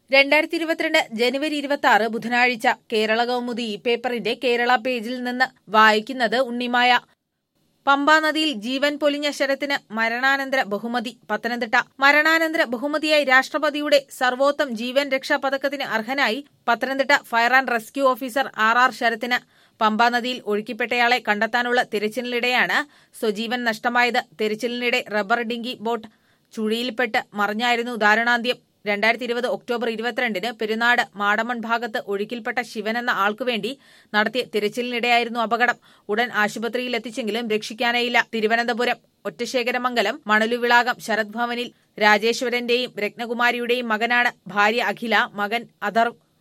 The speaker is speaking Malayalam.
രണ്ടായിരത്തി ഇരുപത്തിരണ്ട് ജനുവരി ഇരുപത്തി ആറ് ബുധനാഴ്ച കേരള കൗമുദി ഈ പേപ്പറിന്റെ കേരള പേജിൽ നിന്ന് വായിക്കുന്നത് ഉണ്ണിമായ പമ്പാ നദിയിൽ ജീവൻ പൊലിഞ്ഞ ശരത്തിന് മരണാനന്തര ബഹുമതി പത്തനംതിട്ട മരണാനന്തര ബഹുമതിയായി രാഷ്ട്രപതിയുടെ സർവോത്തം ജീവൻ രക്ഷാ പതക്കത്തിന് അർഹനായി Pathanamthitta fire and rescue officer R R ശരത്തിന് പമ്പാ നദിയിൽ ഒഴുക്കിപ്പെട്ടയാളെ കണ്ടെത്താനുള്ള തിരച്ചിലിനിടെയാണ് സ്വജീവൻ നഷ്ടമായത് തിരച്ചിലിനിടെ റബ്ബർ ഡിങ്കി ബോട്ട് ചുഴിയിൽപ്പെട്ട് മറിഞ്ഞായിരുന്നു ദാരുണാന്ത്യം രണ്ടായിരത്തി ഇരുപത് ഒക്ടോബർ ഇരുപത്തിരണ്ടിന് പെരുന്നാട് മാടമൺ ഭാഗത്ത് ഒഴുക്കിൽപ്പെട്ട ശിവൻ എന്ന ആൾക്കുവേണ്ടി നടത്തിയ തിരച്ചിലിനിടെയായിരുന്നു അപകടം ഉടൻ ആശുപത്രിയിൽ എത്തിച്ചെങ്കിലും രക്ഷിക്കാനായില്ല തിരുവനന്തപുരം ഒറ്റശേഖരമംഗലം മണലുവിളാകം ശരത് ഭവനിൽ രാജേശ്വരന്റെയും രത്നകുമാരിയുടെയും മകനാണ് ഭാര്യ അഖില മകൻ അഥർവ്